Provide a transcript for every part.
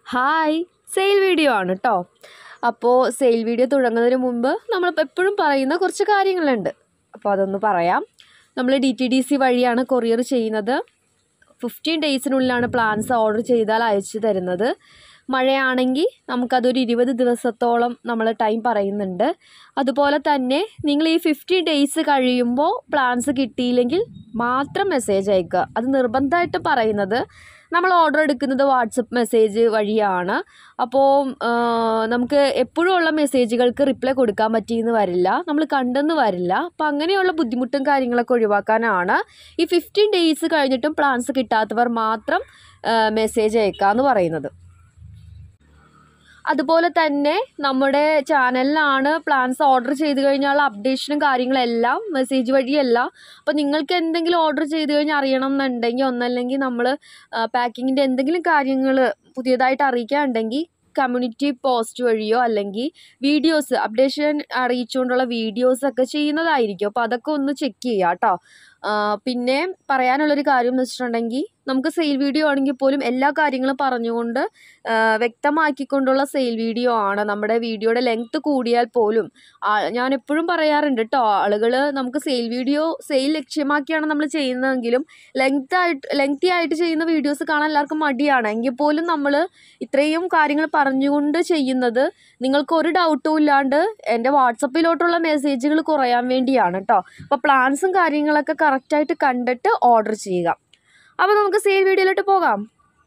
hi sale video ആണ് കേട്ടോ അപ്പോൾ സെയിൽ വീഡിയോ തുടങ്ങുന്നതിന് മുമ്പ് നമ്മളിപ്പോൾ എപ്പോഴും പറയുന്ന കുറച്ച് കാര്യങ്ങളുണ്ട് അപ്പോൾ അതൊന്ന് പറയാം നമ്മൾ ഡി ടി ഡി സി വഴിയാണ് കൊറിയർ ചെയ്യുന്നത് ഫിഫ്റ്റീൻ ഡേയ്സിനുള്ളിലാണ് പ്ലാൻസ് ഓർഡർ ചെയ്താൽ അയച്ചു തരുന്നത് മഴയാണെങ്കിൽ നമുക്കതൊരു ഇരുപത് ദിവസത്തോളം നമ്മൾ ടൈം പറയുന്നുണ്ട് അതുപോലെ തന്നെ നിങ്ങൾ ഈ ഫിഫ്റ്റി ഡേയ്സ് കഴിയുമ്പോൾ പ്ലാൻസ് കിട്ടിയില്ലെങ്കിൽ മാത്രം മെസ്സേജ് അയക്കുക അത് നിർബന്ധമായിട്ട് പറയുന്നത് നമ്മൾ ഓർഡർ എടുക്കുന്നത് വാട്സപ്പ് മെസ്സേജ് വഴിയാണ് അപ്പോൾ നമുക്ക് എപ്പോഴും ഉള്ള മെസ്സേജുകൾക്ക് റിപ്ലൈ കൊടുക്കാൻ പറ്റിയെന്ന് വരില്ല നമ്മൾ കണ്ടെന്ന് വരില്ല അപ്പോൾ അങ്ങനെയുള്ള ബുദ്ധിമുട്ടും കാര്യങ്ങളൊക്കെ ഒഴിവാക്കാനാണ് ഈ ഫിഫ്റ്റീൻ ഡേയ്സ് കഴിഞ്ഞിട്ടും പ്ലാൻസ് കിട്ടാത്തവർ മാത്രം മെസ്സേജ് അയക്കുക എന്ന് പറയുന്നത് അതുപോലെ തന്നെ നമ്മുടെ ചാനലിലാണ് പ്ലാൻസ് ഓർഡർ ചെയ്ത് കഴിഞ്ഞാൽ അപ്ഡേഷനും കാര്യങ്ങളെല്ലാം മെസ്സേജ് വഴിയല്ല അപ്പോൾ നിങ്ങൾക്ക് എന്തെങ്കിലും ഓർഡർ ചെയ്ത് കഴിഞ്ഞാൽ അറിയണം എന്നുണ്ടെങ്കിൽ ഒന്നല്ലെങ്കിൽ നമ്മൾ പാക്കിങ്ങിൻ്റെ എന്തെങ്കിലും കാര്യങ്ങൾ പുതിയതായിട്ട് അറിയിക്കാനുണ്ടെങ്കിൽ കമ്മ്യൂണിറ്റി പോസ്റ്റ് വഴിയോ അല്ലെങ്കിൽ വീഡിയോസ് അപ്ഡേഷൻ അറിയിച്ചുകൊണ്ടുള്ള വീഡിയോസൊക്കെ ചെയ്യുന്നതായിരിക്കും അപ്പോൾ അതൊക്കെ ഒന്ന് ചെക്ക് ചെയ്യുക കേട്ടോ പിന്നെ പറയാനുള്ളൊരു കാര്യം എന്ന് വെച്ചിട്ടുണ്ടെങ്കിൽ നമുക്ക് സെയിൽ വീഡിയോ ആണെങ്കിൽ പോലും എല്ലാ കാര്യങ്ങളും പറഞ്ഞുകൊണ്ട് വ്യക്തമാക്കിക്കൊണ്ടുള്ള സെയിൽ വീഡിയോ ആണ് നമ്മുടെ വീഡിയോയുടെ ലെങ്ത്ത് കൂടിയാൽ പോലും ഞാൻ എപ്പോഴും പറയാറുണ്ട് കേട്ടോ ആളുകൾ നമുക്ക് സെയിൽ വീഡിയോ സെയിൽ ലക്ഷ്യമാക്കിയാണ് നമ്മൾ ചെയ്യുന്നതെങ്കിലും ലെങ്ത് ആയിട്ട് ലെങ്തി ആയിട്ട് ചെയ്യുന്ന വീഡിയോസ് കാണാൻ എല്ലാവർക്കും മടിയാണ് എങ്കിൽ പോലും നമ്മൾ ഇത്രയും കാര്യങ്ങൾ പറഞ്ഞുകൊണ്ട് ചെയ്യുന്നത് നിങ്ങൾക്ക് ഒരു ഡൗട്ടും ഇല്ലാണ്ട് എൻ്റെ വാട്സപ്പിലോട്ടുള്ള മെസ്സേജുകൾ കുറയാൻ വേണ്ടിയാണ് കേട്ടോ അപ്പോൾ പ്ലാൻസും കാര്യങ്ങളൊക്കെ കറക്റ്റായിട്ട് കണ്ടിട്ട് ഓർഡർ ചെയ്യുക അപ്പോൾ നമുക്ക് സെയിൽ വീഡിയോയിലോട്ട് പോകാം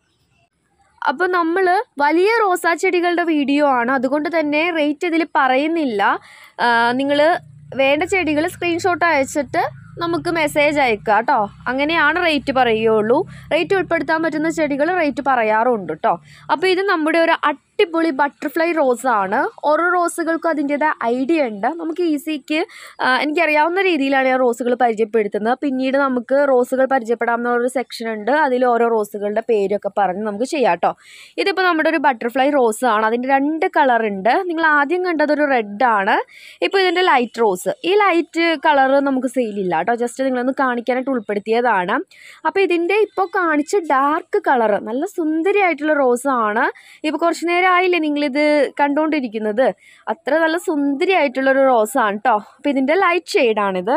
അപ്പോൾ നമ്മൾ വലിയ റോസാ ചെടികളുടെ വീഡിയോ ആണ് അതുകൊണ്ട് തന്നെ റേറ്റ് ഇതിൽ പറയുന്നില്ല നിങ്ങൾ വേണ്ട ചെടികൾ സ്ക്രീൻഷോട്ട് അയച്ചിട്ട് നമുക്ക് മെസ്സേജ് അയക്കുക കേട്ടോ അങ്ങനെയാണ് റേറ്റ് പറയുകയുള്ളൂ റേറ്റ് ഉൾപ്പെടുത്താൻ പറ്റുന്ന ചെടികൾ റേറ്റ് പറയാറുണ്ട് കേട്ടോ അപ്പോൾ ഇത് നമ്മുടെ ഒരു അടിപൊളി ബട്ടർഫ്ലൈ റോസാണ് ഓരോ റോസുകൾക്കും അതിൻ്റേതായ ഐഡിയ ഉണ്ട് നമുക്ക് ഈസിക്ക് എനിക്കറിയാവുന്ന രീതിയിലാണ് ഞാൻ റോസുകൾ പരിചയപ്പെടുത്തുന്നത് പിന്നീട് നമുക്ക് റോസുകൾ പരിചയപ്പെടാമെന്നുള്ളൊരു സെക്ഷൻ ഉണ്ട് അതിൽ ഓരോ റോസുകളുടെ പേരൊക്കെ പറഞ്ഞ് നമുക്ക് ചെയ്യാം കേട്ടോ ഇതിപ്പോൾ നമ്മുടെ ഒരു ബട്ടർഫ്ലൈ റോസ് ആണ് അതിൻ്റെ രണ്ട് കളർ ഉണ്ട് നിങ്ങൾ ആദ്യം കണ്ടതൊരു റെഡ് ആണ് ഇപ്പോൾ ഇതിൻ്റെ ലൈറ്റ് റോസ് ഈ ലൈറ്റ് കളർ നമുക്ക് സെയിലില്ല കേട്ടോ ജസ്റ്റ് നിങ്ങളൊന്ന് കാണിക്കാനായിട്ട് ഉൾപ്പെടുത്തിയതാണ് അപ്പോൾ ഇതിൻ്റെ ഇപ്പോൾ കാണിച്ച ഡാർക്ക് കളർ നല്ല സുന്ദരിയായിട്ടുള്ള റോസാണ് ഇപ്പോൾ കുറച്ച് നേരം ആയില്ലേ നിങ്ങളിത് കണ്ടുകൊണ്ടിരിക്കുന്നത് അത്ര നല്ല സുന്ദരിയായിട്ടുള്ളൊരു റോസാണ് കേട്ടോ അപ്പോൾ ഇതിൻ്റെ ലൈറ്റ് ഷെയ്ഡാണിത്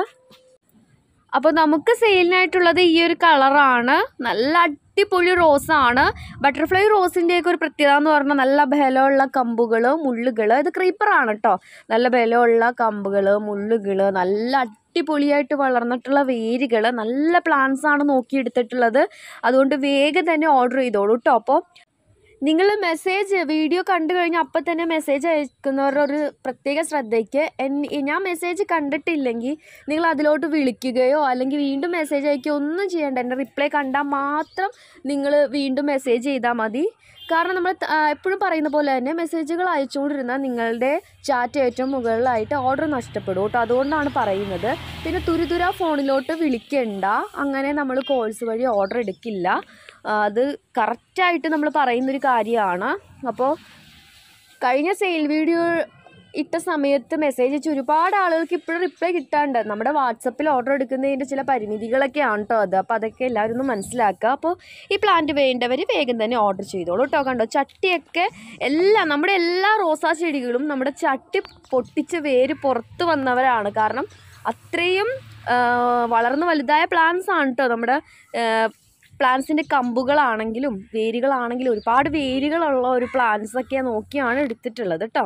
അപ്പോൾ നമുക്ക് സെയിലിനായിട്ടുള്ളത് ഈ ഒരു കളറാണ് നല്ല അടിപൊളി റോസാണ് ബട്ടർഫ്ലൈ റോസിൻ്റെയൊക്കെ ഒരു പ്രത്യേകത എന്ന് പറഞ്ഞാൽ നല്ല ബലമുള്ള കമ്പുകൾ മുള്ളുകൾ ഇത് ക്രീപ്പറാണ് കേട്ടോ നല്ല ബലമുള്ള കമ്പുകൾ മുള്ളുകൾ നല്ല അടിപൊളിയായിട്ട് വളർന്നിട്ടുള്ള വേരുകൾ നല്ല പ്ലാന്റ്സ് ആണ് നോക്കിയെടുത്തിട്ടുള്ളത് അതുകൊണ്ട് വേഗം തന്നെ ഓർഡർ ചെയ്തോളൂ കേട്ടോ അപ്പോൾ നിങ്ങൾ മെസ്സേജ് വീഡിയോ കണ്ടു കഴിഞ്ഞാൽ അപ്പം തന്നെ മെസ്സേജ് അയക്കുന്നവരുടെ ഒരു പ്രത്യേക ശ്രദ്ധയ്ക്ക് ഞാൻ മെസ്സേജ് കണ്ടിട്ടില്ലെങ്കിൽ നിങ്ങൾ അതിലോട്ട് വിളിക്കുകയോ അല്ലെങ്കിൽ വീണ്ടും മെസ്സേജ് അയക്കുകയോ ഒന്നും ചെയ്യേണ്ട എൻ്റെ റിപ്ലൈ കണ്ടാൽ മാത്രം നിങ്ങൾ വീണ്ടും മെസ്സേജ് ചെയ്താൽ മതി കാരണം നമ്മൾ എപ്പോഴും പറയുന്ന പോലെ തന്നെ മെസ്സേജുകൾ അയച്ചുകൊണ്ടിരുന്നാൽ നിങ്ങളുടെ ചാറ്റ് ഏറ്റവും മുകളിലായിട്ട് ഓർഡർ നഷ്ടപ്പെടും കേട്ടോ അതുകൊണ്ടാണ് പറയുന്നത് പിന്നെ തുരുതുര ഫോണിലോട്ട് വിളിക്കണ്ട അങ്ങനെ നമ്മൾ കോൾസ് വഴി ഓർഡർ എടുക്കില്ല അത് കറക്റ്റായിട്ട് നമ്മൾ പറയുന്നൊരു കാര്യമാണ് അപ്പോൾ കഴിഞ്ഞ സെയിൽ വീഡിയോ ഇട്ട സമയത്ത് മെസ്സേജ് അയച്ച് ഒരുപാട് ആളുകൾക്ക് ഇപ്പോഴും റിപ്ലൈ കിട്ടാണ്ട് നമ്മുടെ വാട്സപ്പിൽ ഓർഡർ എടുക്കുന്നതിൻ്റെ ചില പരിമിതികളൊക്കെയാണ് കേട്ടോ അത് അപ്പോൾ അതൊക്കെ എല്ലാവരും ഒന്ന് മനസ്സിലാക്കുക അപ്പോൾ ഈ പ്ലാന്റ് വേണ്ടവർ വേഗം തന്നെ ഓർഡർ ചെയ്തോളൂ കേട്ടോ കണ്ടോ ചട്ടിയൊക്കെ എല്ലാ നമ്മുടെ എല്ലാ റോസാ ചെടികളും നമ്മുടെ ചട്ടി പൊട്ടിച്ച് വേര് പുറത്ത് വന്നവരാണ് കാരണം അത്രയും വളർന്ന് വലുതായ പ്ലാന്റ്സ് ആണ് കേട്ടോ നമ്മുടെ പ്ലാന്റ്സിൻ്റെ കമ്പുകളാണെങ്കിലും വേരുകളാണെങ്കിലും ഒരുപാട് വേരുകളുള്ള ഒരു പ്ലാന്റ്സൊക്കെ നോക്കിയാണ് എടുത്തിട്ടുള്ളത് കേട്ടോ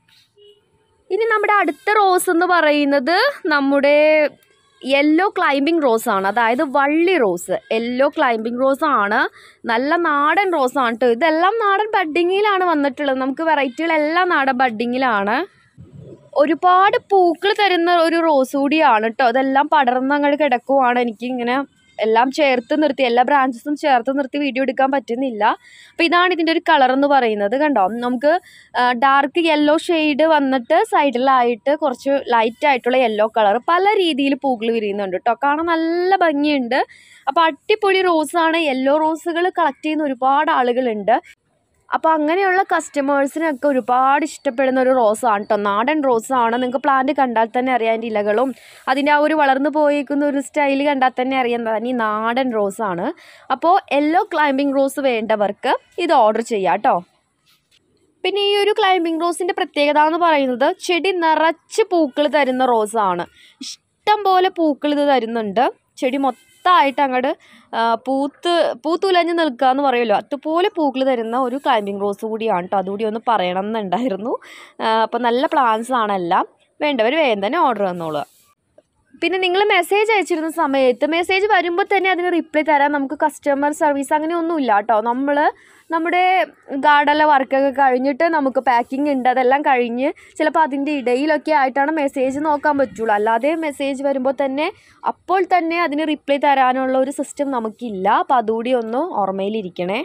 ഇനി നമ്മുടെ അടുത്ത റോസ് എന്ന് പറയുന്നത് നമ്മുടെ യെല്ലോ ക്ലൈമ്പിംഗ് റോസ് ആണ് അതായത് വള്ളി റോസ് യെല്ലോ ക്ലൈമ്പിംഗ് റോസ് ആണ് നല്ല നാടൻ റോസ് ആണ് കേട്ടോ ഇതെല്ലാം നാടൻ ബഡ്ഡിങ്ങിലാണ് വന്നിട്ടുള്ളത് നമുക്ക് വെറൈറ്റികളെല്ലാം നാടൻ ബഡ്ഡിങ്ങിലാണ് ഒരുപാട് പൂക്കൾ തരുന്ന ഒരു റോസ് കൂടിയാണ് കേട്ടോ അതെല്ലാം പടർന്ന് അങ്ങോട്ട് കിടക്കുവാണ് എനിക്ക് ഇങ്ങനെ എല്ലാം ചേർത്ത് നിർത്തി എല്ലാ ബ്രാഞ്ചസും ചേർത്ത് നിർത്തി വീഡിയോ എടുക്കാൻ പറ്റുന്നില്ല അപ്പോൾ ഇതാണ് ഇതിൻ്റെ ഒരു കളർ എന്ന് പറയുന്നത് കണ്ടോ നമുക്ക് ഡാർക്ക് യെല്ലോ ഷെയ്ഡ് വന്നിട്ട് സൈഡിലായിട്ട് കുറച്ച് ലൈറ്റ് ആയിട്ടുള്ള യെല്ലോ കളർ പല രീതിയിൽ പൂക്കൾ വിരിയുന്നുണ്ട് കേട്ടോ കാണാൻ നല്ല ഭംഗിയുണ്ട് അപ്പോൾ അടിപൊളി റോസാണ് യെല്ലോ റോസുകൾ കളക്ട് ചെയ്യുന്ന ഒരുപാട് ആളുകളുണ്ട് അപ്പോൾ അങ്ങനെയുള്ള കസ്റ്റമേഴ്സിനൊക്കെ ഒരുപാട് ഇഷ്ടപ്പെടുന്ന ഒരു റോസാണ് കേട്ടോ നാടൻ റോസാണ് നിങ്ങൾക്ക് പ്ലാന്റ് കണ്ടാൽ തന്നെ അറിയാം അതിൻ്റെ ഇലകളും അതിൻ്റെ ആ ഒരു വളർന്നു പോയേക്കുന്ന ഒരു സ്റ്റൈൽ കണ്ടാൽ തന്നെ അറിയാം തന്നെ ഈ നാടൻ റോസാണ് അപ്പോൾ യെല്ലോ ക്ലൈമ്പിംഗ് റോസ് വേണ്ടവർക്ക് ഇത് ഓർഡർ ചെയ്യാം കേട്ടോ പിന്നെ ഈ ഒരു ക്ലൈമ്പിംഗ് റോസിൻ്റെ പ്രത്യേകത എന്ന് പറയുന്നത് ചെടി നിറച്ച് പൂക്കൾ തരുന്ന റോസാണ് ഇഷ്ടം പോലെ പൂക്കൾ ഇത് തരുന്നുണ്ട് ചെടി മൊത്തമായിട്ട് അങ്ങോട്ട് പൂത്ത് പൂത്തുലഞ്ഞ് നിൽക്കുക എന്ന് പറയുമല്ലോ അതുപോലെ പൂക്കൾ തരുന്ന ഒരു ക്ലൈമ്പിംഗ് റോസ് കൂടിയാണ് കേട്ടോ അതുകൂടി ഒന്ന് പറയണം എന്നുണ്ടായിരുന്നു അപ്പോൾ നല്ല പ്ലാന്റ്സ് ആണ് എല്ലാം വേണ്ടവർ വേഗം തന്നെ ഓർഡർ തന്നോളുക പിന്നെ നിങ്ങൾ മെസ്സേജ് അയച്ചിരുന്ന സമയത്ത് മെസ്സേജ് വരുമ്പോൾ തന്നെ അതിന് റിപ്ലൈ തരാൻ നമുക്ക് കസ്റ്റമർ സർവീസ് അങ്ങനെയൊന്നുമില്ല കേട്ടോ നമ്മൾ നമ്മുടെ ഗാർഡനിലെ വർക്കൊക്കെ കഴിഞ്ഞിട്ട് നമുക്ക് പാക്കിംഗ് ഉണ്ട് അതെല്ലാം കഴിഞ്ഞ് ചിലപ്പോൾ അതിൻ്റെ ഇടയിലൊക്കെ ആയിട്ടാണ് മെസ്സേജ് നോക്കാൻ പറ്റുള്ളൂ അല്ലാതെ മെസ്സേജ് വരുമ്പോൾ തന്നെ അപ്പോൾ തന്നെ അതിന് റിപ്ലൈ തരാനുള്ള ഒരു സിസ്റ്റം നമുക്കില്ല അപ്പോൾ അതുകൂടി ഒന്ന് ഓർമ്മയിലിരിക്കണേ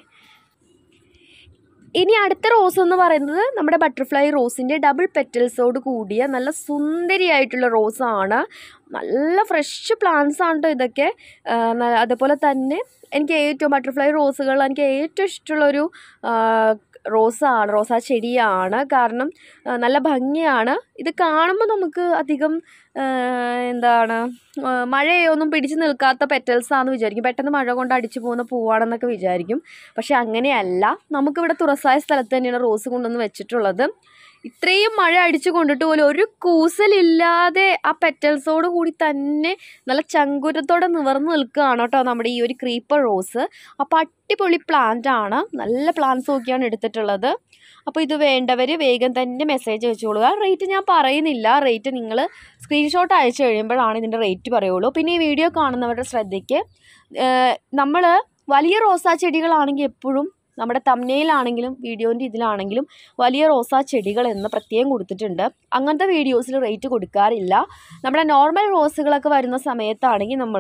ഇനി അടുത്ത റോസ് എന്ന് പറയുന്നത് നമ്മുടെ ബട്ടർഫ്ലൈ റോസിൻ്റെ ഡബിൾ പെറ്റൽസോട് കൂടിയ നല്ല സുന്ദരിയായിട്ടുള്ള റോസാണ് നല്ല ഫ്രഷ് പ്ലാന്റ്സ് ആണ് കേട്ടോ ഇതൊക്കെ ആ, ന- അതുപോലെ തന്നെ എനിക്ക് ഏറ്റവും ബട്ടർഫ്ലൈ റോസുകൾ എനിക്ക് ഏറ്റവും ഇഷ്ടമുള്ളൊരു ആ, റോസാണ് റോസാ ചെടിയാണ് കാരണം ആ, നല്ല ഭംഗിയാണ് ഇത് കാണുമ്പോൾ നമുക്ക് അധികം ആ, എന്താണ് ആ, മഴയൊന്നും പിടിച്ച് നിൽക്കാത്ത പെറ്റൽസാന്ന് വിചാരിക്കും പെട്ടെന്ന് മഴ കൊണ്ട് അടിച്ചു പോകുന്ന പൂവാണെന്നൊക്കെ വിചാരിക്കും പക്ഷെ അങ്ങനെയല്ല നമുക്കിവിടെ തുറസായ സ്ഥലത്ത് തന്നെയാണ് റോസ് കൊണ്ടുവന്ന് വെച്ചിട്ടുള്ളത് ഇത്രയും മഴ അടിച്ചു കൊണ്ടിട്ട് പോലും ഒരു കൂസലില്ലാതെ ആ പെറ്റൽസോട് കൂടി തന്നെ നല്ല ചങ്കുരത്തോടെ നിവർന്ന് നിൽക്കുകയാണ് കേട്ടോ നമ്മുടെ ഈ ഒരു ക്രീപ്പർ റോസ് അപ്പോൾ അടിപൊളി പ്ലാന്റ് ആണ് നല്ല പ്ലാന്റ്സ് നോക്കിയാണ് എടുത്തിട്ടുള്ളത് അപ്പോൾ ഇത് വേണ്ടവർ വേഗം തന്നെ മെസ്സേജ് അയച്ചോളുക റേറ്റ് ഞാൻ പറയുന്നില്ല റേറ്റ് നിങ്ങൾ സ്ക്രീൻഷോട്ട് അയച്ചു കഴിയുമ്പോഴാണ് ഇതിൻ്റെ റേറ്റ് പറയുള്ളൂ പിന്നെ ഈ വീഡിയോ കാണുന്നവരുടെ ശ്രദ്ധയ്ക്ക് നമ്മൾ വലിയ റോസാ ചെടികളാണെങ്കിൽ എപ്പോഴും നമ്മുടെ തമ്മനയിലാണെങ്കിലും വീഡിയോൻ്റെ ഇതിലാണെങ്കിലും വലിയ റോസാ ചെടികൾ എന്ന് പ്രത്യേകം കൊടുത്തിട്ടുണ്ട് അങ്ങനത്തെ വീഡിയോസിൽ റേറ്റ് കൊടുക്കാറില്ല നമ്മുടെ നോർമൽ റോസുകളൊക്കെ വരുന്ന സമയത്താണെങ്കിൽ നമ്മൾ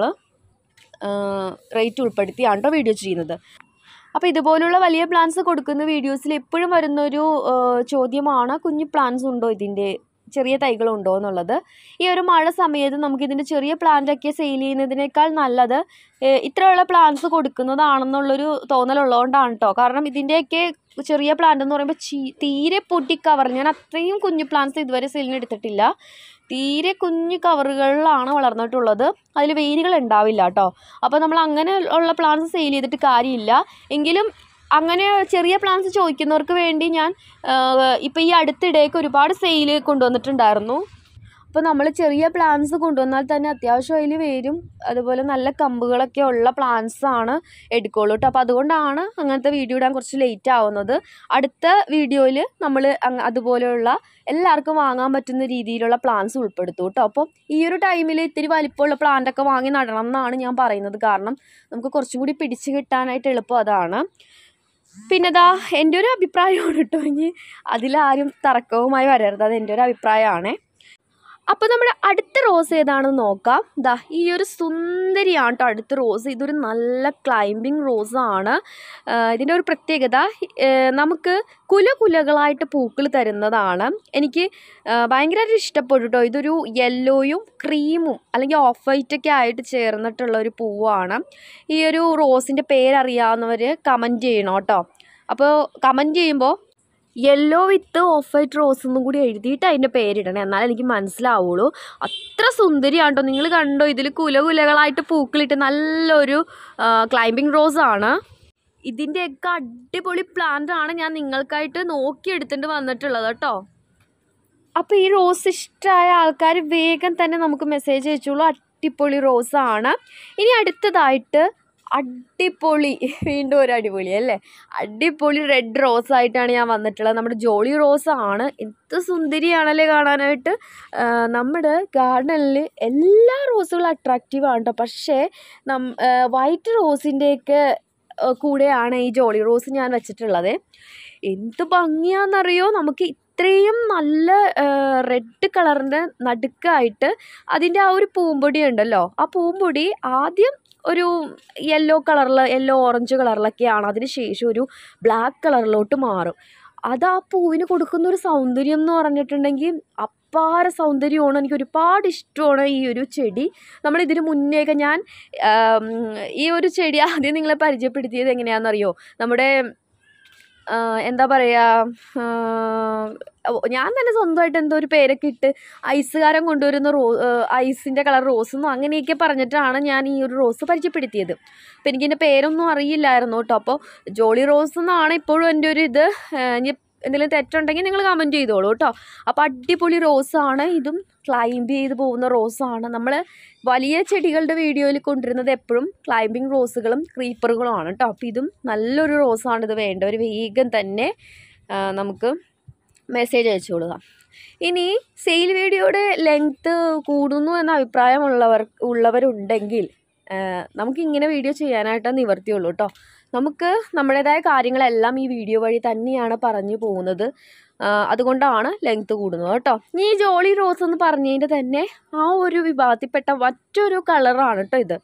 റേറ്റ് ഉൾപ്പെടുത്തിയാണ് കേട്ടോ വീഡിയോ ചെയ്യുന്നത് അപ്പോൾ ഇതുപോലുള്ള വലിയ പ്ലാൻസ് കൊടുക്കുന്ന വീഡിയോസിൽ എപ്പോഴും വരുന്നൊരു ആ, ചോദ്യമാണ് കുഞ്ഞു പ്ലാൻസ് ഉണ്ടോ ഇതിൻ്റെ ചെറിയ തൈകളുണ്ടോ എന്നുള്ളത് ഈ ഒരു മഴ സമയത്ത് നമുക്ക് ഇതിൻ്റെ ചെറിയ പ്ലാന്റൊക്കെ സെയിൽ ചെയ്യുന്നതിനേക്കാൾ നല്ലത് ഏഹ് ഇത്രയുള്ള പ്ലാന്റ്സ് കൊടുക്കുന്നതാണെന്നുള്ളൊരു തോന്നലുള്ളതുകൊണ്ടാണ് കേട്ടോ കാരണം ഇതിൻ്റെയൊക്കെ ചെറിയ പ്ലാന്റ് എന്ന് പറയുമ്പോൾ ചീ തീരെ പൊട്ടി കവർ ഞാൻ അത്രയും കുഞ്ഞു പ്ലാന്റ്സ് ഇതുവരെ സെയിലിന് എടുത്തിട്ടില്ല തീരെ കുഞ്ഞു കവറുകളിലാണ് വളർന്നിട്ടുള്ളത് അതിൽ വേരുകൾ ഉണ്ടാവില്ല കേട്ടോ അപ്പോൾ നമ്മൾ അങ്ങനെ ഉള്ള പ്ലാന്റ്സ് സെയിൽ ചെയ്തിട്ട് കാര്യമില്ല എങ്കിലും അങ്ങനെ ചെറിയ പ്ലാന്റ്സ് ചോദിക്കുന്നവർക്ക് വേണ്ടി ഞാൻ ഇപ്പോൾ ഈ അടുത്തിടയ്ക്ക് ഒരുപാട് സെയിൽ കൊണ്ടുവന്നിട്ടുണ്ടായിരുന്നു അപ്പോൾ നമ്മൾ ചെറിയ പ്ലാന്റ്സ് കൊണ്ടുവന്നാൽ തന്നെ അത്യാവശ്യം അതിൽ വരും അതുപോലെ നല്ല കമ്പുകളൊക്കെ ഉള്ള പ്ലാന്റ്സ് ആണ് എടുക്കുള്ളൂ കേട്ടോ അപ്പോൾ അതുകൊണ്ടാണ് അങ്ങനത്തെ വീഡിയോ ഇടാൻ കുറച്ച് ലേറ്റ് ആവുന്നത് അടുത്ത വീഡിയോയിൽ നമ്മൾ അതുപോലെയുള്ള എല്ലാവർക്കും വാങ്ങാൻ പറ്റുന്ന രീതിയിലുള്ള പ്ലാന്റ്സ് ഉൾപ്പെടുത്തും കേട്ടോ അപ്പോൾ ഈ ഒരു ടൈമിൽ ഇത്തിരി വലിപ്പമുള്ള plant ഒക്കെ വാങ്ങി നടണം എന്നാണ് ഞാൻ പറയുന്നത് കാരണം നമുക്ക് കുറച്ചും കൂടി പിടിച്ച് കിട്ടാനായിട്ട് എളുപ്പം അതാണ് പിന്നെ ദാ എൻ്റെ ഒരു അഭിപ്രായമാണ് കേട്ടോ ഇനി അതിലാരും തർക്കവുമായി വരരുത് അത് എൻ്റെ ഒരു അഭിപ്രായമാണ് അപ്പോൾ നമ്മുടെ അടുത്ത റോസ് ഏതാണെന്ന് നോക്കാം ദാ ഈ ഒരു സുന്ദരിയാണ് കേട്ടോ അടുത്ത റോസ് ഇതൊരു നല്ല ക്ലൈമ്പിംഗ് റോസാണ് ഇതിൻ്റെ ഒരു പ്രത്യേകത ഏഹ് നമുക്ക് കുല കുലകളായിട്ട് പൂക്കൾ തരുന്നതാണ് എനിക്ക് ഏഹ് ഭയങ്കരമായിട്ട് ഇഷ്ടപ്പെട്ടു കേട്ടോ ഇതൊരു യെല്ലോയും ക്രീമും അല്ലെങ്കിൽ ഓഫ് വൈറ്റൊക്കെ ആയിട്ട് ചേർന്നിട്ടുള്ള ഒരു പൂവാണ് ഈ ഒരു റോസിൻ്റെ പേരറിയാവുന്നവർ കമൻറ്റ് ചെയ്യണം കേട്ടോ അപ്പോൾ കമൻറ്റ് ചെയ്യുമ്പോൾ yellow with off white rose എന്നും കൂടി എഴുതിയിട്ട് അതിൻ്റെ പേരിടണം എന്നാലേ എനിക്ക് മനസ്സിലാവുള്ളൂ അത്ര സുന്ദരിയാണ് കേട്ടോ നിങ്ങൾ കണ്ടോ ഇതിൽ കുല കുലകളായിട്ട് പൂക്കളിട്ട് നല്ലൊരു ക്ലൈമ്പിംഗ് റോസാണ് ഇതിൻ്റെയൊക്കെ അടിപൊളി പ്ലാന്റ് ആണ് ഞാൻ നിങ്ങൾക്കായിട്ട് നോക്കിയെടുത്തിട്ട് വന്നിട്ടുള്ളത് കേട്ടോ അപ്പോൾ ഈ റോസ് ഇഷ്ടമായ ആൾക്കാർ വേഗം തന്നെ നമുക്ക് മെസ്സേജ് അയച്ചോളൂ അടിപൊളി റോസാണ് ഇനി അടുത്തതായിട്ട് അടിപൊളി വീണ്ടും ഒരു അടിപൊളി അല്ലേ അടിപൊളി റെഡ് റോസ് ആയിട്ടാണ് ഞാൻ വന്നിട്ടുള്ളത് നമ്മുടെ ജോളി റോസ് ആണ് എന്ത് സുന്ദരിയാണല്ലേ കാണാനായിട്ട് ആ, നമ്മുടെ ഗാർഡനിൽ എല്ലാ റോസുകളും അട്രാക്റ്റീവ് ആണ് കേട്ടോ പക്ഷേ നം വൈറ്റ് റോസിൻ്റെയൊക്കെ കൂടെയാണ് ഈ ജോളി റോസ് ഞാൻ വെച്ചിട്ടുള്ളത് എന്ത് ഭംഗിയാണെന്നറിയോ നമുക്ക് ഇത്രയും നല്ല റെഡ് കളറിൻ്റെ നടുക്കായിട്ട് അതിൻ്റെ ആ ഒരു പൂമ്പൊടി ഉണ്ടല്ലോ ആ പൂമ്പൊടി ആദ്യം ഒരു യെല്ലോ കളറിൽ യെല്ലോ ഓറഞ്ച് കളറിലൊക്കെയാണ് അതിന് ശേഷം ഒരു ബ്ലാക്ക് കളറിലോട്ട് മാറും അത് ആ പൂവിന് കൊടുക്കുന്ന ഒരു സൗന്ദര്യം എന്ന് പറഞ്ഞിട്ടുണ്ടെങ്കിൽ അപ്പാര സൗന്ദര്യമാണ് എനിക്ക് ഒരുപാട് ഇഷ്ടമാണ് ഈ ഒരു ചെടി നമ്മൾ ഇതിന് മുന്നേയൊക്കെ ഞാൻ ആം, ഈ ഒരു ചെടി ആദ്യം നിങ്ങളെ പരിചയപ്പെടുത്തിയത് എങ്ങനെയാണെന്നറിയോ നമ്മുടെ ആ, എന്താ പറയുക ഞാൻ തന്നെ സ്വന്തമായിട്ട് എന്തോ ഒരു പേരൊക്കെ ഇട്ട് ഐസുകാരൻ കൊണ്ടുവരുന്ന റോ ഐസിൻ്റെ കളർ റോസ് എന്നോ അങ്ങനെയൊക്കെ പറഞ്ഞിട്ടാണ് ഞാൻ ഈ ഒരു റോസ് പരിചയപ്പെടുത്തിയത് അപ്പോൾ എനിക്കിതിൻ്റെ പേരൊന്നും അറിയില്ലായിരുന്നു കേട്ടോ അപ്പോൾ ജോളി റോസ് എന്നാണ് ഇപ്പോഴും എൻ്റെ ഒരു ഇത് ആ, ഇനി എന്തെങ്കിലും തെറ്റുണ്ടെങ്കിൽ നിങ്ങൾ കമൻറ്റ് ചെയ്തോളൂ കേട്ടോ അപ്പോൾ അടിപൊളി റോസാണ് ഇതും ക്ലൈംബ് ചെയ്ത് പോകുന്ന റോസാണ് നമ്മൾ വലിയ ചെടികളുടെ വീഡിയോയിൽ കൊണ്ടുവരുന്നത് എപ്പോഴും ക്ലൈംബിങ് റോസുകളും ക്രീപ്പറുകളുമാണ് കേട്ടോ അപ്പോൾ ഇതും നല്ലൊരു റോസാണ് ഇത് വേണ്ടവർ വേഗം തന്നെ ആ, നമുക്ക് മെസ്സേജ് അയച്ചു കൊടുക്കാം ഇനി സെയിൽ വീഡിയോയുടെ ലെങ്ത്ത് കൂടുന്നു എന്ന അഭിപ്രായമുള്ളവർ ഉള്ളവരുണ്ടെങ്കിൽ ആ, നമുക്കിങ്ങനെ വീഡിയോ ചെയ്യാനായിട്ട് നിവർത്തിയുള്ളൂ കേട്ടോ നമുക്ക് നമ്മുടേതായ കാര്യങ്ങളെല്ലാം ഈ വീഡിയോ വഴി തന്നെയാണ് പറഞ്ഞു പോകുന്നത് ആ, അതുകൊണ്ടാണ് ലെങ്ത്ത് കൂടുന്നത് കേട്ടോ ഈ ജോളി റോസ് എന്ന് പറഞ്ഞതിൻ്റെ തന്നെ ആ ഒരു വിഭാഗത്തിൽപ്പെട്ട മറ്റൊരു കളറാണ് കേട്ടോ ഇത്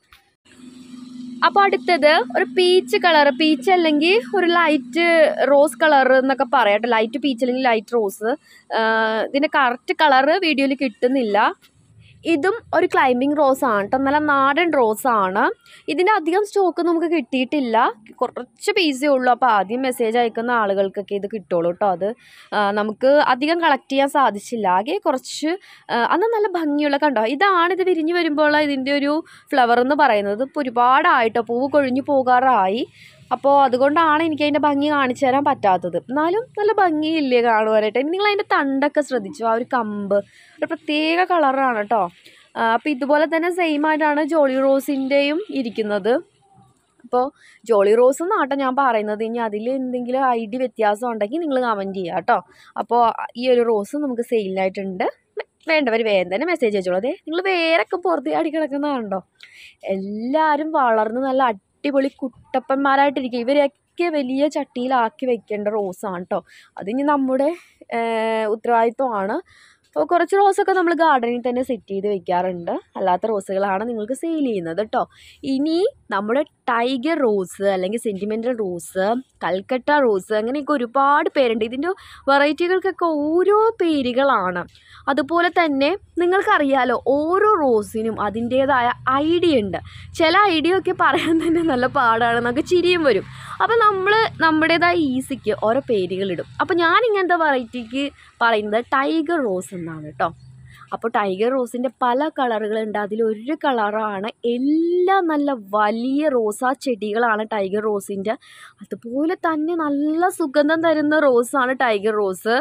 അപ്പോൾ അടുത്തത് ഒരു പീച്ച് കളർ പീച്ച് അല്ലെങ്കിൽ ഒരു ലൈറ്റ് റോസ് കളർ എന്നൊക്കെ പറയാം കേട്ടോ ലൈറ്റ് പീച്ച് അല്ലെങ്കിൽ ലൈറ്റ് റോസ് ഇതിൻ്റെ കറക്റ്റ് കളറ് വീഡിയോയിൽ കിട്ടുന്നില്ല ഇതും ഒരു ക്ലൈമ്പിംഗ് റോസ് ആണ് കേട്ടോ നല്ല നാടൻ റോസ് ആണ് ഇതിൻ്റെ അധികം സ്റ്റോക്ക് നമുക്ക് കിട്ടിയിട്ടില്ല കുറച്ച് പീസേ ഉള്ളൂ അപ്പോൾ ആദ്യം മെസ്സേജ് അയക്കുന്ന ആളുകൾക്കൊക്കെ ഇത് കിട്ടുള്ളൂ കേട്ടോ അത് ആ, നമുക്ക് അധികം കളക്ട് ചെയ്യാൻ സാധിച്ചില്ല ആകെ കുറച്ച് ആ, അന്ന് നല്ല ഭംഗിയുള്ള കണ്ടോ ഇതാണ് ഇത് വിരിഞ്ഞ് വരുമ്പോൾ ഇതിൻ്റെ ഒരു ഫ്ലവർ എന്ന് പറയുന്നത് ഇപ്പോൾ ഒരുപാടായിട്ടോ പൂവ് കൊഴിഞ്ഞു പോകാറായി അപ്പോൾ അതുകൊണ്ടാണ് എനിക്ക് അതിൻ്റെ ഭംഗി കാണിച്ചു തരാൻ പറ്റാത്തത് എന്നാലും നല്ല ഭംഗിയില്ലേ കാണുവാനായിട്ട് ഇനി നിങ്ങൾ അതിൻ്റെ തണ്ടൊക്കെ ശ്രദ്ധിച്ചു ആ ഒരു കമ്പ് ഒരു പ്രത്യേക കളറാണ് കേട്ടോ അപ്പോൾ ഇതുപോലെ തന്നെ സെയിം ആയിട്ടാണ് ജോളി റോസിൻ്റെയും ഇരിക്കുന്നത് അപ്പോൾ ജോളി റോസ് എന്നാട്ടോ ഞാൻ പറയുന്നത് ഇനി അതിൽ എന്തെങ്കിലും ഐ ഡി വ്യത്യാസം ഉണ്ടെങ്കിൽ നിങ്ങൾ കമൻറ്റ് ചെയ്യുക കേട്ടോ അപ്പോൾ ഈ ഒരു റോസ് നമുക്ക് സെയിലായിട്ടുണ്ട് വേണ്ടവർ വേഗം തന്നെ മെസ്സേജ് അയച്ചോളൂ അതെ നിങ്ങൾ വേരൊക്കെ പുറത്ത് ചാടി കിടക്കുന്നതാണോ എല്ലാവരും വളർന്ന് നല്ല അടിപൊളി കുട്ടപ്പന്മാരായിട്ടിരിക്കും ഇവരെയൊക്കെ വലിയ ചട്ടിയിലാക്കി വെക്കേണ്ട റോസാണ് കേട്ടോ അതിനി നമ്മുടെ ഏഹ്, ഉത്തരവാദിത്വമാണ് അപ്പോൾ കുറച്ച് റോസൊക്കെ നമ്മൾ ഗാർഡനിൽ തന്നെ സെറ്റ് ചെയ്ത് വെക്കാറുണ്ട് അല്ലാത്ത റോസുകളാണ് നിങ്ങൾക്ക് സെയിൽ ചെയ്യുന്നത് കേട്ടോ ഇനി നമ്മുടെ ടൈഗർ റോസ് അല്ലെങ്കിൽ സെൻറ്റിമെൻ്റൽ റോസ് കൽക്കട്ട റോസ് അങ്ങനെയൊക്കെ ഒരുപാട് പേരുണ്ട് ഇതിൻ്റെ വെറൈറ്റികൾക്കൊക്കെ ഓരോ പേരുകളാണ് അതുപോലെ തന്നെ നിങ്ങൾക്കറിയാലോ ഓരോ റോസിനും അതിൻ്റേതായ ഐഡിയ ഉണ്ട് ചില ഐഡിയ ഒക്കെ പറയാൻ തന്നെ നല്ല പാടാണ് നമുക്ക് ചിരിയും വരും അപ്പോൾ നമ്മൾ നമ്മുടേതായ ഈസിക്ക് ഓരോ പേരുകളിടും അപ്പോൾ ഞാൻ ഇങ്ങനത്തെ വെറൈറ്റിക്ക് പറയുന്നത് ടൈഗർ റോസ് എന്നാണ് കേട്ടോ അപ്പോൾ ടൈഗർ റോസിൻ്റെ പല കളറുകളുണ്ട് അതിലൊരു കളറാണ് എല്ലാം നല്ല വലിയ റോസാ ചെടികളാണ് ടൈഗർ റോസിൻ്റെ അതുപോലെ തന്നെ നല്ല സുഗന്ധം തരുന്ന റോസാണ് ടൈഗർ റോസ്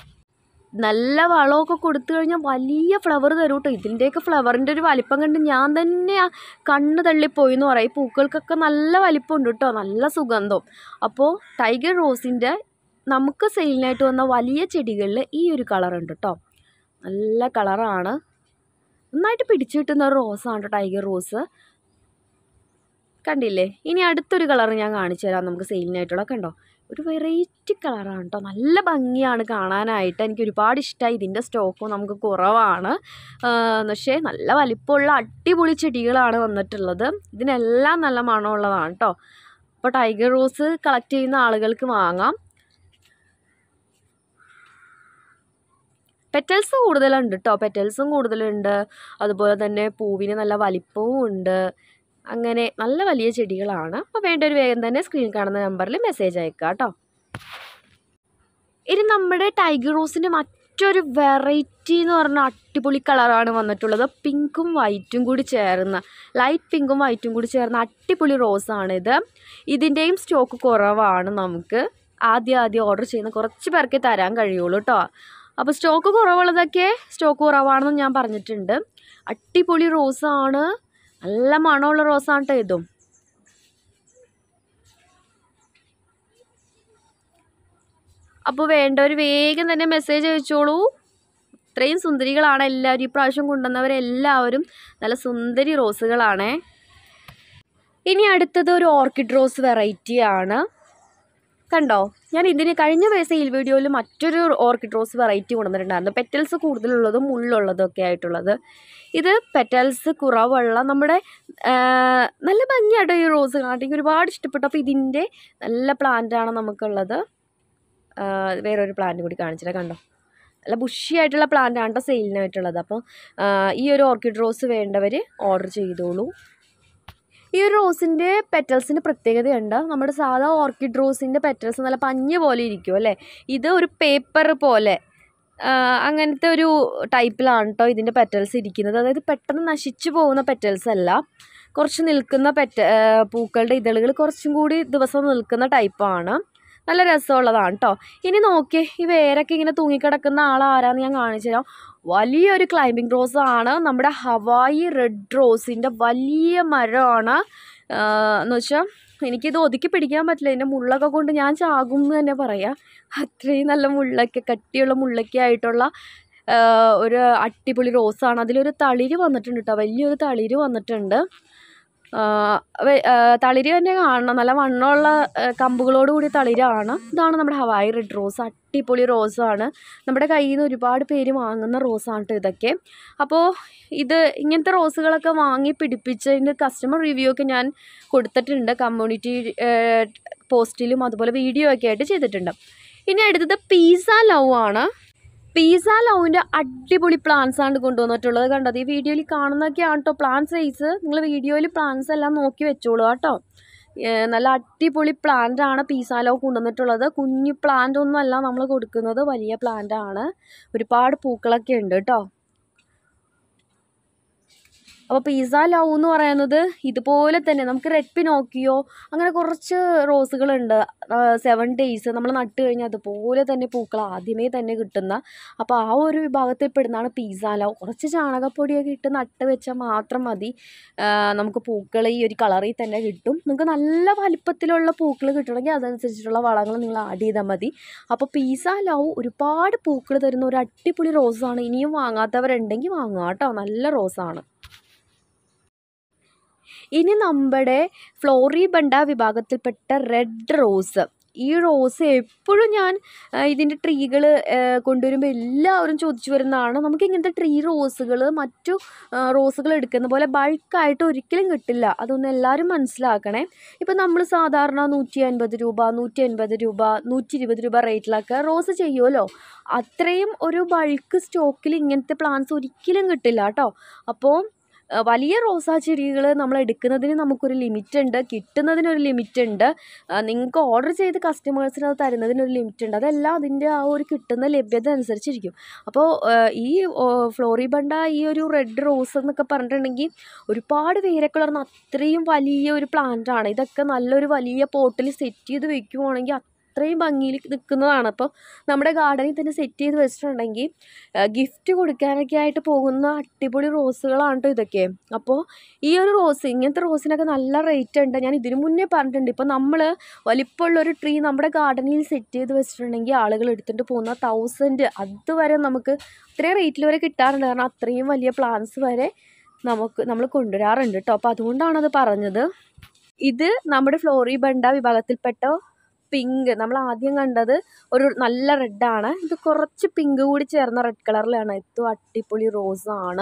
നല്ല വളമൊക്കെ കൊടുത്തു കഴിഞ്ഞാൽ വലിയ ഫ്ലവർ തരും കേട്ടോ ഇതിൻ്റെയൊക്കെ ഫ്ലവറിൻ്റെ ഒരു വലിപ്പം കണ്ട് ഞാൻ തന്നെ ആ കണ്ണ് തള്ളിപ്പോയി എന്ന് പറയും ഈ പൂക്കൾക്കൊക്കെ നല്ല വലിപ്പമുണ്ട് കേട്ടോ നല്ല സുഗന്ധം അപ്പോൾ ടൈഗർ റോസിൻ്റെ നമുക്ക് സെയിലിനായിട്ട് വന്ന വലിയ ചെടികളിൽ ഈ ഒരു കളറുണ്ട് കേട്ടോ നല്ല കളറാണ് നന്നായിട്ട് പിടിച്ചു കിട്ടുന്ന ഒരു റോസാണ് കേട്ടോ ടൈഗർ റോസ് കണ്ടില്ലേ ഇനി അടുത്തൊരു കളർ ഞാൻ കാണിച്ചു തരാം നമുക്ക് സെയിലിനായിട്ടുള്ള കണ്ടോ ഒരു വെറൈറ്റി കളറാണ് കേട്ടോ നല്ല ഭംഗിയാണ് കാണാനായിട്ട് എനിക്ക് ഒരുപാട് ഇഷ്ടമായി ഇതിൻ്റെ സ്റ്റോക്കും നമുക്ക് കുറവാണ് ആ, പക്ഷേ നല്ല വലിപ്പമുള്ള അടിപൊളി ചെടികളാണ് വന്നിട്ടുള്ളത് ഇതിനെല്ലാം നല്ല മണമുള്ളതാണ് കേട്ടോ അപ്പോൾ ടൈഗർ റോസ് കളക്ട് ചെയ്യുന്ന ആളുകൾക്ക് വാങ്ങാം പെറ്റൽസ് കൂടുതലുണ്ട് കേട്ടോ പെറ്റൽസും കൂടുതലുണ്ട് അതുപോലെ തന്നെ പൂവിന് നല്ല വലിപ്പവും ഉണ്ട് അങ്ങനെ നല്ല വലിയ ചെടികളാണ് അപ്പോൾ വേണ്ട ഒരു വേഗം തന്നെ സ്ക്രീൻ കാണുന്ന നമ്പറിൽ മെസ്സേജ് അയക്കുക കേട്ടോ ഇനി നമ്മുടെ ടൈഗർ റോസിൻ്റെ മറ്റൊരു വെറൈറ്റി എന്ന് പറഞ്ഞ അടിപൊളി കളറാണ് വന്നിട്ടുള്ളത് പിങ്കും വൈറ്റും കൂടി ചേർന്ന ലൈറ്റ് പിങ്കും വൈറ്റും കൂടി ചേർന്ന അടിപൊളി റോസാണിത് ഇതിൻ്റെയും സ്റ്റോക്ക് കുറവാണ് നമുക്ക് ആദ്യം ആദ്യം ഓർഡർ ചെയ്യുന്ന കുറച്ച് പേർക്കേ തരാൻ കഴിയുള്ളൂ കേട്ടോ അപ്പോൾ സ്റ്റോക്ക് കുറവുള്ളതൊക്കെ സ്റ്റോക്ക് കുറവാണെന്ന് ഞാൻ പറഞ്ഞിട്ടുണ്ട് അടിപൊളി റോസാണ് നല്ല മണമുള്ള റോസാണ് കേട്ടോ ഇതും അപ്പോൾ വേണ്ടവർ വേഗം തന്നെ മെസ്സേജ് അയച്ചോളൂ ഇത്രയും സുന്ദരികളാണ് എല്ലാവരും ഈ പ്രാവശ്യം കൊണ്ടുവന്നവരെല്ലാവരും നല്ല സുന്ദരി റോസുകളാണേ ഇനി അടുത്തത് ഒരു ഓർക്കിഡ് റോസ് വെറൈറ്റി ആണ് കണ്ടോ ഞാൻ ഇതിന് കഴിഞ്ഞ സെയിൽ വീഡിയോയിൽ മറ്റൊരു ഓർക്കിഡ് റോസ് വെറൈറ്റി കൊണ്ടുവന്നിട്ടുണ്ടായിരുന്നു പെറ്റൽസ് കൂടുതലുള്ളതും മുള്ളുള്ളതും ഒക്കെ ആയിട്ടുള്ളത് ഇത് പെറ്റൽസ് കുറവുള്ള നമ്മുടെ ആ, നല്ല ഭംഗിയായിട്ട് ഈ റോസ് കാണാൻ എനിക്ക് ഒരുപാട് ഇഷ്ടപ്പെട്ടു അപ്പോൾ ഇതിൻ്റെ നല്ല പ്ലാന്റാണ് നമുക്കുള്ളത് ആ, വേറൊരു പ്ലാന്റ് കൂടി കാണിച്ചിട്ട് കണ്ടോ നല്ല ബുഷി ആയിട്ടുള്ള പ്ലാന്റ് ആണ് കേട്ടോ സെയിലിനായിട്ടുള്ളത് അപ്പോൾ ആ, ഈ ഒരു ഓർക്കിഡ് റോസ് വേണ്ടവർ ഓർഡർ ചെയ്തോളൂ ഈ ഒരു റോസിൻ്റെ പെറ്റൽസിന് പ്രത്യേകതയുണ്ട് നമ്മുടെ സാധാ ഓർക്കിഡ് റോസിൻ്റെ പെറ്റൽസ് നല്ല പഞ്ഞ് പോലെ ഇരിക്കും അല്ലേ ഇത് ഒരു പേപ്പർ പോലെ ആ, അങ്ങനത്തെ ഒരു ടൈപ്പിലാണ് കേട്ടോ ഇതിൻ്റെ പെറ്റൽസ് ഇരിക്കുന്നത് അതായത് പെട്ടെന്ന് നശിച്ചു പോകുന്ന പെറ്റൽസ് അല്ല കുറച്ച് നിൽക്കുന്ന പെറ്റ ആ, പൂക്കളുടെ ഇതളുകൾ കുറച്ചും കൂടി ദിവസം നിൽക്കുന്ന ടൈപ്പാണ് നല്ല രസമുള്ളതാണ് കേട്ടോ ഇനി നോക്കിയേ ഈ വേരൊക്കെ ഇങ്ങനെ തൂങ്ങിക്കിടക്കുന്ന ആൾ ആരാന്ന് ഞാൻ കാണിച്ചു തരാം വലിയൊരു ക്ലൈമ്പിംഗ് റോസ് ആണ് നമ്മുടെ ഹവായി റെഡ് റോസിൻ്റെ വലിയ മരമാണ് എന്ന് വെച്ചാൽ എനിക്കിത് ഒതുക്കി പിടിക്കാൻ പറ്റില്ല ഇതിൻ്റെ മുള്ളൊക്കെ കൊണ്ട് ഞാൻ ചാകും എന്ന് തന്നെ പറയാം അത്രയും നല്ല മുള്ളൊക്കെ കട്ടിയുള്ള മുള്ളൊക്കെ ആയിട്ടുള്ള ആ, ഒരു അടിപൊളി റോസാണ് അതിലൊരു തളിര് വന്നിട്ടുണ്ട് കേട്ടോ വലിയൊരു തളിര് വന്നിട്ടുണ്ട് ആ, വെ- ആ, തളിര് തന്നെ കാണണം നല്ല വണ്ണമുള്ള ആ, കമ്പുകളോട് കൂടി തളിരാണ് ഇതാണ് നമ്മുടെ ഹവായി റെഡ് റോസ് അടിപൊളി റോസാണ് നമ്മുടെ കയ്യിൽ നിന്ന് ഒരുപാട് പേര് വാങ്ങുന്ന റോസാണ് കേട്ടോ ഇതൊക്കെ അപ്പോൾ ഇത് ഇങ്ങനത്തെ റോസുകളൊക്കെ വാങ്ങി പിടിപ്പിച്ചതിൻ്റെ കസ്റ്റമർ റിവ്യൂ ഒക്കെ ഞാൻ കൊടുത്തിട്ടുണ്ട് കമ്മ്യൂണിറ്റി പോസ്റ്റിലും അതുപോലെ വീഡിയോ ഒക്കെ ആയിട്ട് ചെയ്തിട്ടുണ്ട് ഇനി അടുത്തത് പീസ ലവ് ആണ് പീസ ലവിൻ്റെ അടിപൊളി പ്ലാന്റ്സ് ആണ് കൊണ്ടുവന്നിട്ടുള്ളത് കണ്ടത് ഈ വീഡിയോയിൽ കാണുന്നതൊക്കെയാണ് കേട്ടോ പ്ലാൻ സൈസ് നിങ്ങൾ വീഡിയോയിൽ പ്ലാന്റ്സ് എല്ലാം നോക്കി വെച്ചോളൂ കേട്ടോ ഏഹ് നല്ല അടിപൊളി പ്ലാന്റ് ആണ് പീസ ലവ് കൊണ്ടുവന്നിട്ടുള്ളത് കുഞ്ഞു പ്ലാന്റ് ഒന്നും അല്ല നമ്മൾ കൊടുക്കുന്നത് വലിയ പ്ലാന്റ് ആണ് ഒരുപാട് പൂക്കളൊക്കെ ഉണ്ട് കേട്ടോ അപ്പോൾ പീസ ലവ് എന്ന് പറയുന്നത് ഇതുപോലെ തന്നെ നമുക്ക് റെഡ് പിനോക്കിയോ അങ്ങനെ കുറച്ച് റോസുകളുണ്ട് സെവൻ ഡേയ്സ് നമ്മൾ നട്ട് കഴിഞ്ഞാൽ അതുപോലെ തന്നെ പൂക്കൾ ആദ്യമേ തന്നെ കിട്ടുന്ന അപ്പോൾ ആ ഒരു വിഭാഗത്തിൽ പെടുന്നതാണ് പീസ ലവ് കുറച്ച് ചാണകപ്പൊടിയൊക്കെ ഇട്ട് നട്ട് വെച്ചാൽ മാത്രം മതി ആ, നമുക്ക് പൂക്കൾ ഈ ഒരു കളറിൽ തന്നെ കിട്ടും നിങ്ങൾക്ക് നല്ല വലിപ്പത്തിലുള്ള പൂക്കൾ കിട്ടണമെങ്കിൽ അതനുസരിച്ചിട്ടുള്ള വളങ്ങൾ നിങ്ങൾ ആഡ് ചെയ്താൽ മതി അപ്പോൾ പീസ ലവ് ഒരുപാട് പൂക്കൾ തരുന്ന ഒരു അടിപൊളി റോസാണ് ഇനിയും വാങ്ങാത്തവരുണ്ടെങ്കിൽ വാങ്ങുക കേട്ടോ നല്ല റോസാണ് ഇനി നമ്മുടെ ഫ്ലോറിബണ്ട വിഭാഗത്തിൽപ്പെട്ട റെഡ് റോസ് ഈ റോസ് എപ്പോഴും ഞാൻ ആ, ഇതിൻ്റെ ട്രീകൾ കൊണ്ടുവരുമ്പോൾ എല്ലാവരും ചോദിച്ചു വരുന്നതാണ് നമുക്ക് ഇങ്ങനത്തെ ട്രീ റോസുകൾ മറ്റു റോസുകൾ എടുക്കുന്ന പോലെ ബൾക്കായിട്ട് ഒരിക്കലും കിട്ടില്ല അതൊന്ന് എല്ലാവരും മനസ്സിലാക്കണേ ഇപ്പം നമ്മൾ സാധാരണ നൂറ്റി അൻപത് രൂപ നൂറ്റി അൻപത് രൂപ നൂറ്റി ഇരുപത് രൂപ റേറ്റിലൊക്കെ റോസ് ചെയ്യുമല്ലോ അത്രയും ഒരു ബൾക്ക് സ്റ്റോക്കിൽ ഇങ്ങനത്തെ പ്ലാന്റ്സ് ഒരിക്കലും കിട്ടില്ല കേട്ടോ അപ്പോൾ ആ, വലിയ റോസാ ചെടികൾ നമ്മൾ എടുക്കുന്നതിന് നമുക്കൊരു ലിമിറ്റ് ഉണ്ട് കിട്ടുന്നതിനൊരു ലിമിറ്റ് ഉണ്ട് നിങ്ങൾക്ക് ഓർഡർ ചെയ്ത് കസ്റ്റമേഴ്സിന് അത് തരുന്നതിനൊരു ലിമിറ്റ് ഉണ്ട് അതെല്ലാം അതിൻ്റെ ആ ഒരു കിട്ടുന്ന ലഭ്യത അനുസരിച്ചിരിക്കും അപ്പോൾ ഈ ഫ്ലോറിബണ്ട ഈ ഒരു റെഡ് റോസ് എന്നൊക്കെ പറഞ്ഞിട്ടുണ്ടെങ്കിൽ ഒരുപാട് വേരൊക്കെ വളർന്ന അത്രയും വലിയ ഒരു പ്ലാന്റ് ആണ് ഇതൊക്കെ നല്ലൊരു വലിയ പോട്ടിൽ സെറ്റ് ചെയ്ത് വെക്കുവാണെങ്കിൽ അത്രയും ഭംഗിയിൽ നിൽക്കുന്നതാണ് അപ്പോൾ നമ്മുടെ ഗാർഡനിൽ തന്നെ സെറ്റ് ചെയ്ത് വെച്ചിട്ടുണ്ടെങ്കിൽ ഗിഫ്റ്റ് കൊടുക്കാനൊക്കെ ആയിട്ട് പോകുന്ന അടിപൊളി റോസുകളാണ് കേട്ടോ ഇതൊക്കെ അപ്പോൾ ഈ ഒരു റോസ് ഇങ്ങനത്തെ റോസിനൊക്കെ നല്ല റേറ്റ് ഉണ്ട് ഞാൻ ഇതിനു മുന്നേ പറഞ്ഞിട്ടുണ്ട് ഇപ്പോൾ നമ്മൾ വലിപ്പമുള്ള ഒരു ട്രീ നമ്മുടെ ഗാർഡനിൽ സെറ്റ് ചെയ്ത് വെച്ചിട്ടുണ്ടെങ്കിൽ ആളുകൾ എടുത്തിട്ട് പോകുന്ന തൗസൻഡ് അതുവരെ നമുക്ക് ഇത്രയും റേറ്റിൽ വരെ കിട്ടാറുണ്ട് കാരണം അത്രയും വലിയ പ്ലാന്റ്സ് വരെ നമുക്ക് നമ്മൾ കൊണ്ടുവരാറുണ്ട് കേട്ടോ അപ്പോൾ അതുകൊണ്ടാണത് പറഞ്ഞത് ഇത് നമ്മുടെ ഫ്ലോറിബണ്ട വിഭാഗത്തിൽപ്പെട്ട പിങ്ക് നമ്മൾ ആദ്യം കണ്ടത് ഒരു നല്ല റെഡാണ് ഇത് കുറച്ച് പിങ്ക് കൂടി ചേർന്ന റെഡ് കളറിലാണ് ഏറ്റവും അടിപൊളി റോസാണ്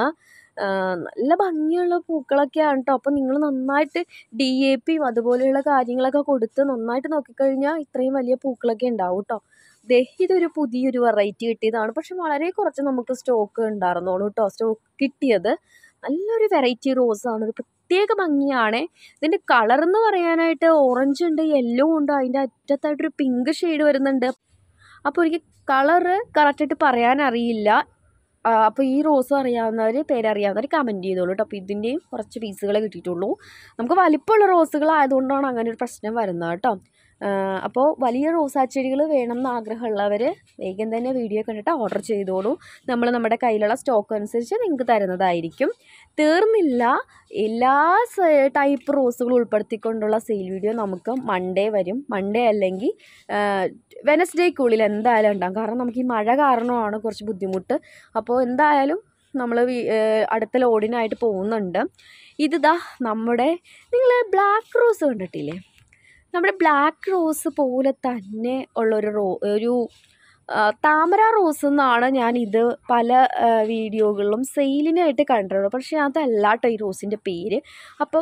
നല്ല ഭംഗിയുള്ള പൂക്കളൊക്കെയാണ് കേട്ടോ അപ്പോൾ നിങ്ങൾ നന്നായിട്ട് ഡി എ പിയും അതുപോലെയുള്ള കാര്യങ്ങളൊക്കെ കൊടുത്ത് നന്നായിട്ട് നോക്കിക്കഴിഞ്ഞാൽ ഇത്രയും വലിയ പൂക്കളൊക്കെ ഉണ്ടാവും കേട്ടോ ദേ ഇതൊരു പുതിയൊരു വെറൈറ്റി കിട്ടിയതാണ് പക്ഷെ വളരെ കുറച്ച് നമുക്ക് സ്റ്റോക്ക് ഉണ്ടായിരുന്നുള്ളൂ കേട്ടോ സ്റ്റോക്ക് കിട്ടിയത് നല്ലൊരു വെറൈറ്റി റോസാണ് ഒരു പ്രത്യേക ഭംഗിയാണ് ഇതിൻ്റെ കളർ എന്ന് പറയാനായിട്ട് ഓറഞ്ച് ഉണ്ട് യെല്ലോ ഉണ്ട് അതിൻ്റെ അറ്റത്തായിട്ടൊരു പിങ്ക് ഷെയ്ഡ് വരുന്നുണ്ട് അപ്പോൾ എനിക്ക് കളറ് കറക്റ്റായിട്ട് പറയാൻ അറിയില്ല അപ്പോൾ ഈ റോസ് അറിയാവുന്നവർ പേരറിയാവുന്നവർ കമൻറ്റ് ചെയ്തോളൂ കേട്ടോ അപ്പോൾ ഇതിൻ്റെയും കുറച്ച് പീസുകളെ കിട്ടിയിട്ടുള്ളൂ നമുക്ക് വലിപ്പമുള്ള റോസുകളായതുകൊണ്ടാണ് അങ്ങനെ ഒരു പ്രശ്നം വരുന്നത് കേട്ടോ അപ്പോൾ വലിയ റോസാച്ചെടികൾ വേണം എന്ന് ആഗ്രഹമുള്ളവർ വേഗം തന്നെ വീഡിയോ കണ്ടിട്ട് ഓർഡർ ചെയ്തോളൂ നമ്മൾ നമ്മുടെ കയ്യിലുള്ള സ്റ്റോക്ക് അനുസരിച്ച് നിങ്ങൾക്ക് തരുന്നതായിരിക്കും തീർന്നില്ല എല്ലാ ടൈപ്പ് റോസുകളും ഉൾപ്പെടുത്തിക്കൊണ്ടുള്ള സെയിൽ വീഡിയോ നമുക്ക് മൺഡേ വരും മൺഡേ അല്ലെങ്കിൽ വെനസ്ഡേക്കുള്ളിൽ എന്തായാലും ഉണ്ടാകും കാരണം നമുക്ക് ഈ മഴ കാരണമാണ് കുറച്ച് ബുദ്ധിമുട്ട് അപ്പോൾ എന്തായാലും നമ്മൾ അടുത്ത ലോഡിനായിട്ട് പോകുന്നുണ്ട് ഇതിതാ നമ്മുടെ നിങ്ങൾ ബ്ലാക്ക് റോസ് കണ്ടിട്ടില്ലേ നമ്മുടെ ബ്ലാക്ക് റോസ് പോലെ തന്നെ ഉള്ളൊരു റോ ഒരു ആ, താമര റോസ് എന്നാണ് ഞാൻ ഇത് പല ആ, വീഡിയോകളിലും സെയിലിനായിട്ട് കണ്ടിട്ടുള്ളത് പക്ഷേ അതല്ല കേട്ടോ ഈ റോസിൻ്റെ പേര് അപ്പോൾ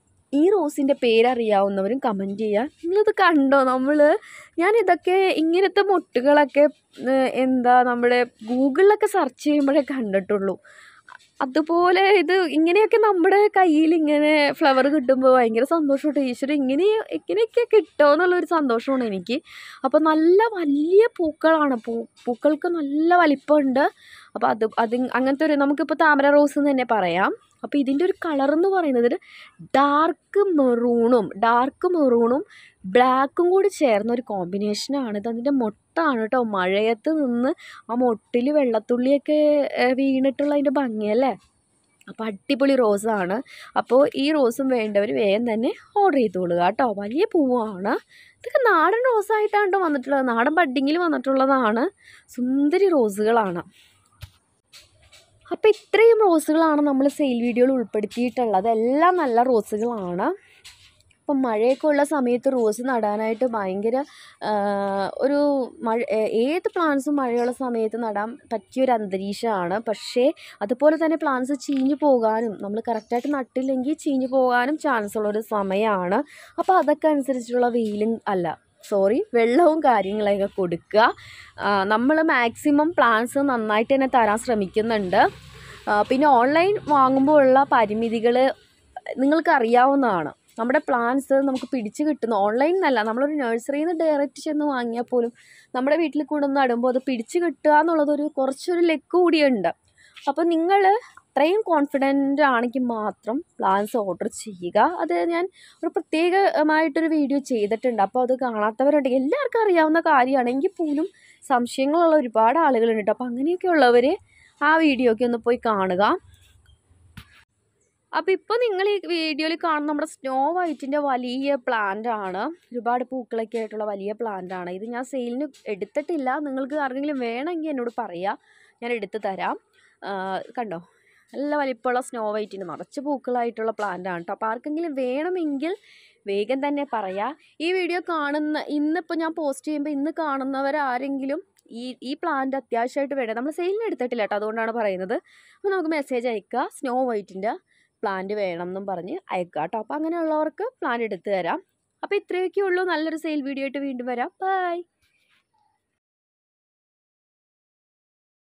ഈ റോസിൻ്റെ പേരറിയാവുന്നവരും കമൻറ്റ് ചെയ്യുക നിങ്ങളിത് കണ്ടോ നമ്മൾ ഞാൻ ഇതൊക്കെ ഇങ്ങനത്തെ മൊട്ടുകളൊക്കെ ഏഹ്, എന്താ നമ്മുടെ ഗൂഗിളിലൊക്കെ സെർച്ച് ചെയ്യുമ്പോഴേ കണ്ടിട്ടുള്ളൂ അതുപോലെ ഇത് ഇങ്ങനെയൊക്കെ നമ്മുടെ കയ്യിൽ ഇങ്ങനെ ഫ്ലവർ കിട്ടുമ്പോൾ ഭയങ്കര സന്തോഷമുണ്ട് ഈശ്വരൻ ഇങ്ങനെ ഇങ്ങനെയൊക്കെ കിട്ടുമോ എന്നുള്ളൊരു സന്തോഷമാണ് എനിക്ക് അപ്പോൾ നല്ല വലിയ പൂക്കളാണ് പൂ പൂക്കൾക്ക് നല്ല വലിപ്പമുണ്ട് അപ്പോൾ അത് അത് അങ്ങനത്തെ ഒരു നമുക്കിപ്പോൾ താമര റോസ് എന്ന് തന്നെ പറയാം അപ്പോൾ ഇതിൻ്റെ ഒരു കളർ എന്ന് പറയുന്നത് ഒരു ഡാർക്ക് മെറൂണും ഡാർക്ക് മെറൂണും ബ്ലാക്കും കൂടി ചേർന്ന ഒരു കോമ്പിനേഷനാണ് ഇത് അതിൻ്റെ മൊട്ടാണ് കേട്ടോ മഴയത്ത് നിന്ന് ആ മൊട്ടിൽ വെള്ളത്തുള്ളിയൊക്കെ ഏഹ്, വീണിട്ടുള്ള അതിൻ്റെ ഭംഗിയല്ലേ അപ്പോൾ അടിപൊളി റോസാണ് അപ്പോൾ ഈ റോസും വേണ്ടവർ വേഗം തന്നെ ഓർഡർ ചെയ്തോളുക കേട്ടോ വലിയ പൂവാണ് ഇതൊക്കെ നാടൻ റോസായിട്ടാണ് കേട്ടോ വന്നിട്ടുള്ളത് നാടൻ ബഡ്ഡിങ്ങിൽ വന്നിട്ടുള്ളതാണ് സുന്ദരി റോസുകളാണ് അപ്പോൾ ഇത്രയും റോസുകളാണ് നമ്മൾ സെയിൽ വീഡിയോയിൽ ഉൾപ്പെടുത്തിയിട്ടുള്ളത് എല്ലാം നല്ല റോസുകളാണ് അപ്പം മഴയൊക്കെ ഉള്ള സമയത്ത് റോസ് നടാനായിട്ട് ഭയങ്കര ആ, ഒരു മഴ ഏ- ഏത് പ്ലാന്റ്സും മഴയുള്ള സമയത്ത് നടാൻ പറ്റിയൊരു അന്തരീക്ഷമാണ് പക്ഷേ അതുപോലെ തന്നെ പ്ലാന്റ്സ് ചീഞ്ഞു പോകാനും നമ്മൾ കറക്റ്റായിട്ട് നട്ടില്ലെങ്കിൽ ചീഞ്ഞു പോകാനും ചാൻസ് ഉള്ളൊരു സമയമാണ് അപ്പോൾ അതൊക്കെ അനുസരിച്ചുള്ള വെയിലും അല്ല സോറി വെള്ളവും കാര്യങ്ങളൊക്കെ കൊടുക്കുക നമ്മൾ മാക്സിമം പ്ലാന്റ്സ് നന്നായിട്ട് തന്നെ തരാൻ ശ്രമിക്കുന്നുണ്ട് ആ, പിന്നെ ഓൺലൈൻ വാങ്ങുമ്പോൾ ഉള്ള പരിമിതികൾ നിങ്ങൾക്ക് അറിയാവുന്നതാണ് നമ്മുടെ പ്ലാന്റ്സ് നമുക്ക് പിടിച്ച് കിട്ടുന്ന ഓൺലൈൻ എന്നല്ല നമ്മളൊരു നഴ്സറിയിൽ നിന്ന് ഡയറക്റ്റ് ചെന്ന് വാങ്ങിയാൽ പോലും നമ്മുടെ വീട്ടിൽ കൊണ്ടുവന്ന് നടുമ്പോൾ അത് പിടിച്ച് കിട്ടുക എന്നുള്ളതൊരു കുറച്ചൊരു ലെക്ക് കൂടിയുണ്ട് അപ്പോൾ നിങ്ങൾ അത്രയും കോൺഫിഡൻ്റ് ആണെങ്കിൽ മാത്രം പ്ലാൻസ് ഓർഡർ ചെയ്യുക അത് ഞാൻ ഒരു പ്രത്യേകമായിട്ടൊരു വീഡിയോ ചെയ്തിട്ടുണ്ട് അപ്പോൾ അത് കാണാത്തവരുണ്ടെങ്കിൽ എല്ലാവർക്കും അറിയാവുന്ന കാര്യമാണെങ്കിൽ പോലും സംശയങ്ങളുള്ള ഒരുപാട് ആളുകളുണ്ട് കേട്ടോ അപ്പോൾ അങ്ങനെയൊക്കെ ഉള്ളവർ ആ വീഡിയോ ഒക്കെ ഒന്ന് പോയി കാണുക അപ്പോൾ ഇപ്പോൾ നിങ്ങൾ ഈ വീഡിയോയിൽ കാണുന്ന നമ്മുടെ സ്നോ വൈറ്റിൻ്റെ വലിയ പ്ലാന്റ് ആണ് ഒരുപാട് പൂക്കളൊക്കെ ആയിട്ടുള്ള വലിയ പ്ലാന്റ് ആണ് ഇത് ഞാൻ സെയിലിന് എടുത്തിട്ടില്ല നിങ്ങൾക്ക് ആർക്കെങ്കിലും വേണമെങ്കിൽ എന്നോട് പറയാം ഞാൻ എടുത്ത് തരാം ആ, കണ്ടോ നല്ല വലിപ്പമുള്ള സ്നോ വൈറ്റിന് നിറച്ച് പൂക്കളായിട്ടുള്ള പ്ലാന്റ് ആണ് കേട്ടോ അപ്പോൾ ആർക്കെങ്കിലും വേണമെങ്കിൽ വേഗം തന്നെ പറയാം ഈ വീഡിയോ കാണുന്ന ഇന്നിപ്പോൾ ഞാൻ പോസ്റ്റ് ചെയ്യുമ്പോൾ ഇന്ന് കാണുന്നവരാരെങ്കിലും ഈ ഈ പ്ലാന്റ് അത്യാവശ്യമായിട്ട് വേണം നമ്മൾ സെയിലിന് എടുത്തിട്ടില്ല കേട്ടോ അതുകൊണ്ടാണ് പറയുന്നത് അപ്പോൾ നമുക്ക് മെസ്സേജ് അയക്കുക സ്നോ വൈറ്റിൻ്റെ പ്ലാന്റ് വേണം എന്നും പറഞ്ഞ് അയക്കുക കേട്ടോ അപ്പോൾ അങ്ങനെയുള്ളവർക്ക് പ്ലാൻ എടുത്തു തരാം അപ്പോൾ ഇത്രയൊക്കെ ഉള്ളൂ നല്ലൊരു സെയിൽ വീഡിയോ ആയിട്ട് വീണ്ടും വരാം ബൈ